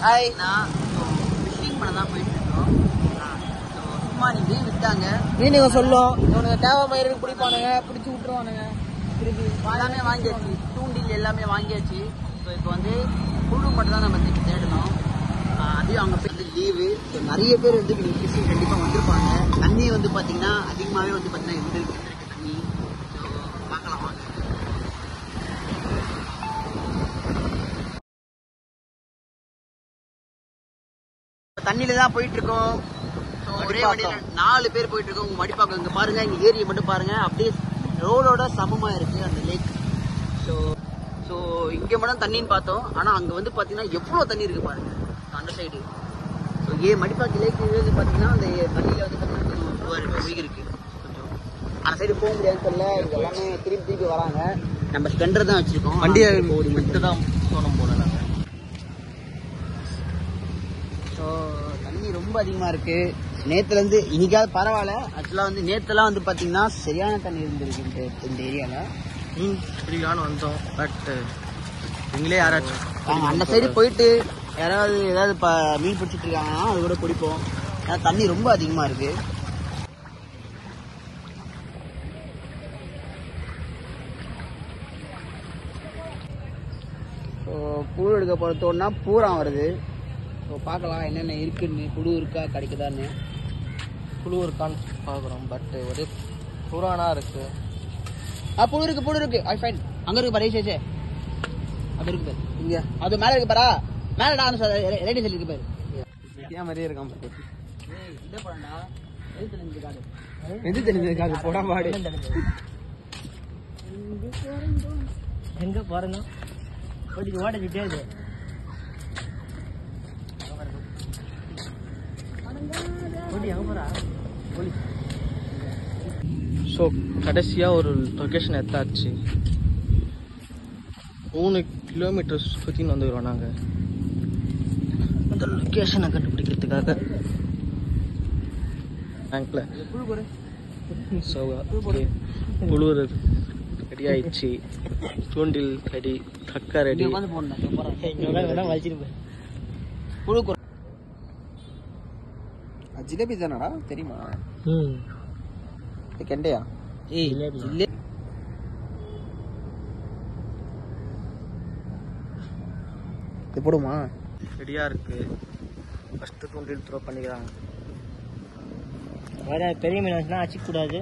Hi நான் phishing பண்ண தான் போயிட்டு இருக்கோம் ஸோ சும்மா நீங்க விட்டாங்க மீனுங்க சொல்லும் இவனுங்க தேவை மயிருக்கு பிடிப்பானுங்க பிடிச்சி விட்டுருவானுங்க திருப்பி எல்லாமே வாங்கியாச்சு தூண்டில் எல்லாமே வாங்கியாச்சு ஸோ இப்போ வந்து புழு மட்டும் தான் நம்ம திருப்பி தேடணும் ஆஹ் அதையும் அவங்க வந்து லீவு ஸோ நிறைய பேர் வந்து நீங்கள் ஃபிஷிங் கண்டிப்பாக வந்திருப்பாங்க தண்ணி வந்து பார்த்தீங்கன்னா அதிகமாகவே வந்து பார்த்தீங்கன்னா இருந்திருக்கு இருந்திருக்கு தண்ணி ஸோ பார்க்கலாம் வாங்க தண்ணியில தான் போயிட்டு இருக்கோம் So, ஒரே வண்டியில நாலு பேர் போயிட்டு இருக்கோம் உங்க மடிப்பாக்கம் இங்க பாருங்க இங்க ஏரியை மட்டும் பாருங்க அப்படியே ரோடோட சமமா இருக்கு அந்த லேக் ஸோ ஸோ இங்க மட்டும் தண்ணின்னு பார்த்தோம் ஆனா அங்க வந்து பாத்தீங்கன்னா எவ்வளவு தண்ணி இருக்கு பாருங்க அந்த சைடு ஸோ ஏ மடிப்பாக்கம் லேக் வந்து பாத்தீங்கன்னா அந்த தண்ணியில வந்து பாத்தீங்கன்னா கொஞ்சம் இதுவா இருக்கு வெயில் இருக்கு கொஞ்சம் அந்த சைடு போக முடியாதுன்னு தெரியல இங்க எல்லாமே திருப்பி திருப்பி வராங்க நம்ம ஸ்பெண்டர் தான் வச்சிருக்கோம் வண்டியை ஓடி விட்டு தான் போனோம் போல நாங்கள் ஸோ தண்ணி ரொம்ப அதிகமாக இருக்கு நேற்றுலேருந்து இன்னைக்காவது பரவாயில்ல ஆக்சுவலாக வந்து நேற்றுலாம் வந்து பார்த்தீங்கன்னா சரியான தண்ணி இருந்திருக்கு இந்த இந்த ஏரியாவில் மீன் பிடிக்கலான்னு வந்தோம் பட் நீங்களே யாராச்சும் நாங்கள் அந்த சைடு போயிட்டு யாராவது ஏதாவது இப்போ மீன் பிடிச்சிட்டு இருக்காங்கன்னா அது கூட பிடிப்போம் ஏன்னா தண்ணி ரொம்ப அதிகமாக இருக்கு ஸோ புழு எடுக்க போகிறதோன்னா பூரம் வருது ஸோ பார்க்கலாம் என்னென்ன இருக்குன்னு புழு இருக்கா கிடைக்குதான்னு குழு இருக்கான்னு பார்க்குறோம் பட் ஒரே புராணா இருக்கு ஆ புழு இருக்கு புழு இருக்கு ஐ ஃபைன் அங்க இருக்கு பாரு சேச்சே அது இருக்கு பாரு இங்க அது மேல இருக்கு பாரா மேல நான் ரெடி சொல்லி இருக்கு பாரு ஏன் மாதிரியே இருக்கான் பாரு. ஏய் இந்த பழம்டா எழுத்துல இருந்து காடு எது தெரிஞ்சதுக்காக போடா பாடு எங்க பாருங்க ஓடி ஓடிக்கிட்டே இது ஓடி எங்க போறா ஓடி ஸோ கடைசியாக ஒரு லொக்கேஷன் எத்தாச்சு மூணு கிலோமீட்டர் சுற்றின்னு வந்துக்கிறோம் நாங்கள் அந்த லொக்கேஷனை கண்டுபிடிக்கிறதுக்காக பேங்க்கில் ஸோ புழு ரெடி ஆயிடுச்சு தூண்டில் ரெடி கக்கா ரெடி உட்காந்து போடணும் இங்க வேணா வலிச்சிருப்பேன் புழு குறை ஜிலேபி தானடா தெரியுமா ம் கெண்டையா ஏய் ஜிலேபி. இல்ல இது போடுமா ரெடியாக இருக்கு ஃபஸ்ட்டு தூண்டில் த்ரோ பண்ணிக்கிறாங்க வேற பெரிய மீன் வந்துச்சுன்னா அச்சிக்க கூடாது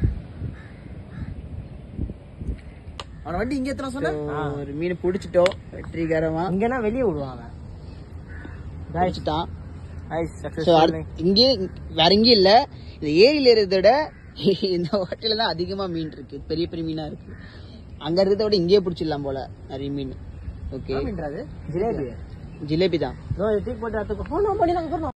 அவன வண்டி இங்க எத்தனை சொன்ன ஆ. ஒரு மீன் பிடிச்சிட்டோம் வெற்றிகரமா இங்கன்னா வெளியே விடுவாங்க பிடிச்சிட்டான் Guys, ஸோ successful. இங்கே வேற எங்கேயும் இல்ல இந்த ஏரியில இருக்கிறத விட இந்த ஹோட்டல்ல தான் அதிகமா மீன் இருக்கு பெரிய பெரிய மீனா இருக்கு அங்க இருக்கிறத விட இங்கேயே பிடிச்சிடலாம் போல நிறைய மீன் ஓகே ஜிலேபி ஜிலேபி தான் இதோ இது தூக்கி போட்டு அடுத்து போனோம் பண்ணி நாங்க போனோம்